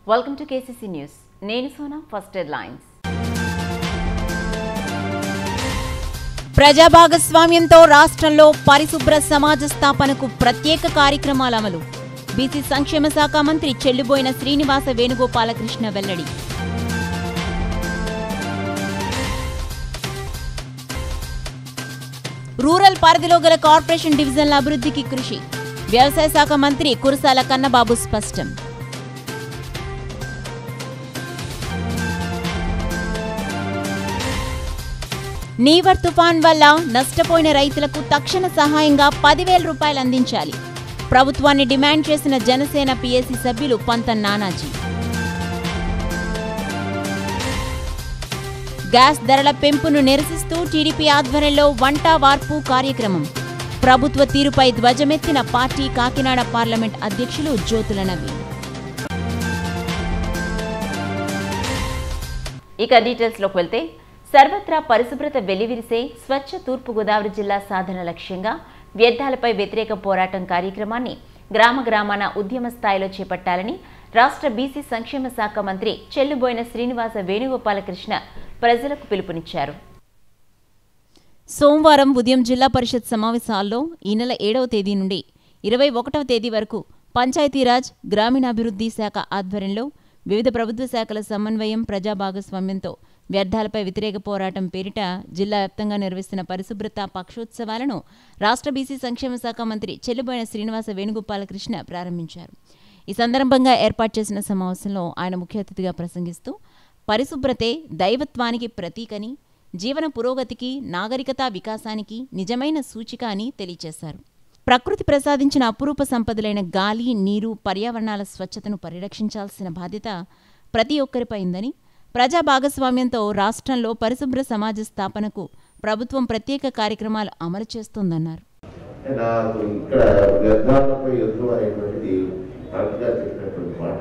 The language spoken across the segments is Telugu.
వెల్కమ్ టు కేసీసీ న్యూస్ నేను సోనా ఫస్ట్ హెడ్లైన్స్ ప్రజా భాగస్వామ్యంతో రాష్ట్రంలో పరిశుభ్ర సమాజ స్థాపనకు ప్రత్యేక కార్యక్రమాల అమలు బీసీ సంక్షేమ శాఖ మంత్రి చెల్లుబోయిన శ్రీనివాస వేణుగోపాలకృష్ణ వెల్లడి రూరల్ పరిధిలో గల కార్పొరేషన్ డివిజన్ల అభివృద్ధికి కృషి వ్యవసాయ శాఖ మంత్రి కురసాల కన్నబాబు స్పష్టం నీవర్ తుఫాన్ వల్ల నష్టపోయిన రైతులకు తక్షణ సహాయంగా పదివేల రూపాయలు అందించాలి ప్రభుత్వాన్ని డిమాండ్ చేసిన జనసేన పీఏసీ సభ్యులు పంత నానాజీ గ్యాస్ ధరల పెంపును నిరసిస్తూ టీడీపీ ఆధ్వర్యంలో వంట వార్పు కార్యక్రమం ప్రభుత్వ తీరుపై ధ్వజమెత్తిన పార్టీ కాకినాడ పార్లమెంట్ అధ్యక్షులు జ్యోతుల నవీన్ ఇక డీటెయిల్స్లోకి వెళ్తే సర్వత్రా పరిశుభ్రత వెల్లివిరిసే స్వచ్ఛ తూర్పుగోదావరి జిల్లా సాధన లక్ష్యంగా వ్యర్థాలపై వ్యతిరేక పోరాటం కార్యక్రమాన్ని గ్రామ గ్రామాన ఉద్యమ స్థాయిలో చేపట్టాలని రాష్ట్ర బీసీ సంక్షేమ శాఖ మంత్రి చెల్లుబోయిన శ్రీనివాస వేణుగోపాలకృష్ణ ప్రజలకు పిలుపునిచ్చారు సోమవారం ఉదయం జిల్లా పరిషత్ సమావేశాల్లో ఈ నెల ఏడవ తేదీ నుండి ఇరవై ఒకటవ తేదీ వరకు పంచాయతీరాజ్ గ్రామీణాభివృద్ధి శాఖ ఆధ్వర్యంలో వివిధ ప్రభుత్వ శాఖల సమన్వయం ప్రజా భాగస్వామ్యంతో వ్యర్థాలపై వ్యతిరేక పోరాటం పేరిట జిల్లా వ్యాప్తంగా నిర్వహిస్తున్న పరిశుభ్రత పక్షోత్సవాలను రాష్ట్ర బీసీ సంక్షేమ శాఖ మంత్రి చెల్లుబోయిన శ్రీనివాస వేణుగోపాలకృష్ణ ప్రారంభించారు ఈ సందర్భంగా ఏర్పాటు చేసిన సమావేశంలో ఆయన ముఖ్య అతిథిగా ప్రసంగిస్తూ పరిశుభ్రతే దైవత్వానికి ప్రతీకని జీవన పురోగతికి నాగరికతా వికాసానికి నిజమైన సూచిక అని తెలియజేశారు ప్రకృతి ప్రసాదించిన అపురూప సంపదలైన గాలి నీరు పర్యావరణాల స్వచ్ఛతను పరిరక్షించాల్సిన బాధ్యత ప్రతి ఒక్కరిపై ఉందని ప్రజా భాగస్వామ్యంతో రాష్ట్రంలో పరిశుభ్ర సమాజ స్థాపనకు ప్రభుత్వం ప్రత్యేక కార్యక్రమాలు అమలు చేస్తోందన్నారు నాకు ఇక్కడ వ్యర్థాలపై యుద్ధం అనేటువంటిది కరెక్ట్గా చెప్పినటువంటి మాట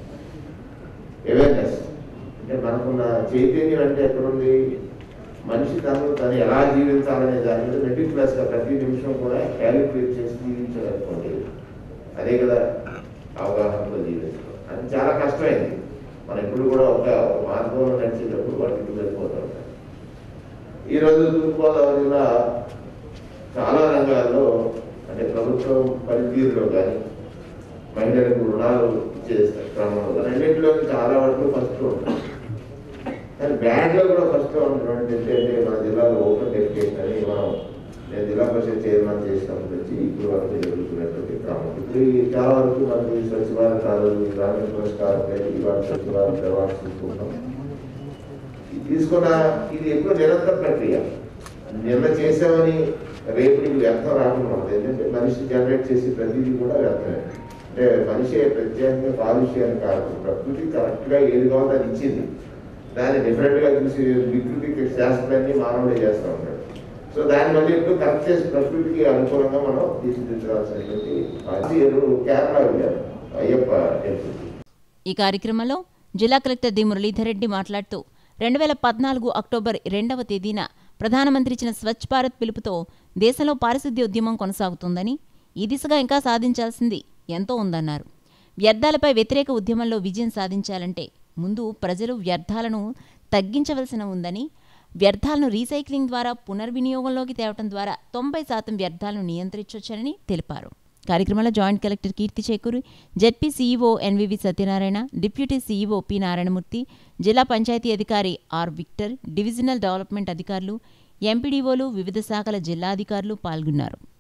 అవేర్నెస్ అంటే మనకున్న చైతన్యం అంటే ఎక్కడుంది మనిషి తను తను ఎలా జీవించాలనే దాని మీద మెటిక్యులస్గా ప్రతి నిమిషం కూడా క్యాలిక్యులేట్ చేసి జీవించగలుగుతుంది అదే కదా అవగాహనతో జీవించడం అది చాలా కష్టమైంది మనం ఇప్పుడు కూడా ఒక ఒక మార్గంలో నడిచేటప్పుడు వాటికి వెళ్ళిపోతూ ఉంటాం ఈరోజు తూర్పుగోదావరి జిల్లా చాలా రంగాల్లో అంటే ప్రభుత్వం పనితీరులో కానీ మహిళలకు రుణాలు ఇచ్చే క్రమంలో కానీ అన్నింటిలో చాలా వరకు ఫస్ట్ ఉంటుంది కానీ బ్యాడ్లో కూడా ఫస్ట్ ఉన్నటువంటి ఏంటంటే మన జిల్లాలో ఓపెన్ డెడికేషన్ అని మనం నేను జిల్లా పరిషత్ చైర్మన్ చేసినప్పటి నుంచి ఇప్పుడు వరకు జరుగుతున్నటువంటి క్రమం ఇప్పుడు ఈ చాలా వరకు మనకి స్వచ్ఛ భారత్ కాదు గ్రామీణ పురస్కారం లేదు ఇవాళ స్వచ్ఛ భారత్ అవార్డ్స్ తీసుకుంటాం ఇది తీసుకున్న ఇది ఎప్పుడు నిరంతర ప్రక్రియ నిన్న చేసామని రేపు నీకు వ్యర్థం రాకుండా ఉంటుంది ఎందుకంటే మనిషి జనరేట్ చేసే ప్రతిదీ కూడా వ్యర్థమే అంటే మనిషి ప్రత్యేకంగా కాలుష్యాన్ని కాదు ప్రకృతి కరెక్ట్గా ఏది కావాలో అది ఇచ్చింది దాన్ని డిఫరెంట్గా చూసి వికృతికి శాస్త్రాన్ని మానవుడే చేస్తూ ఉంటాడు సో దాన్ని మళ్ళీ ఎప్పుడు కరెక్ట్ చేసి ప్రకృతికి అనుకూలంగా మనం తీర్చిదిద్దాల్సినటువంటి బాధ్యతలు కేరళ వెళ్ళారు అయ్యప్ప టెంపుల్ ఈ కార్యక్రమంలో జిల్లా కలెక్టర్ డి మురళీధర్ రెడ్డి మాట్లాడుతూ రెండు వేల పద్నాలుగు అక్టోబర్ రెండవ తేదీన ప్రధానమంత్రి ఇచ్చిన స్వచ్ఛ భారత్ పిలుపుతో దేశంలో పారిశుద్ధ్య ఉద్యమం కొనసాగుతోందని ఈ దిశగా ఇంకా సాధించాల్సింది ఎంతో ఉందన్నారు వ్యర్థాలపై వ్యతిరేక ఉద్యమంలో విజయం సాధించాలంటే ముందు ప్రజలు వ్యర్థాలను తగ్గించవలసిన ఉందని వ్యర్థాలను రీసైక్లింగ్ ద్వారా పునర్వినియోగంలోకి తేవటం ద్వారా తొంభై శాతం వ్యర్థాలను నియంత్రించవచ్చని తెలిపారు కార్యక్రమంలో joint collector Keerthi Chekuri ZP CEO NVV Satyanarayana deputy CEO P Narayanamurthy జిల్లా పంచాయతీ అధికారి ఆర్ విక్టర్ డివిజనల్ డెవలప్మెంట్ అధికారులు ఎంపీడీఓలు వివిధ శాఖల జిల్లా అధికారులు పాల్గొన్నారు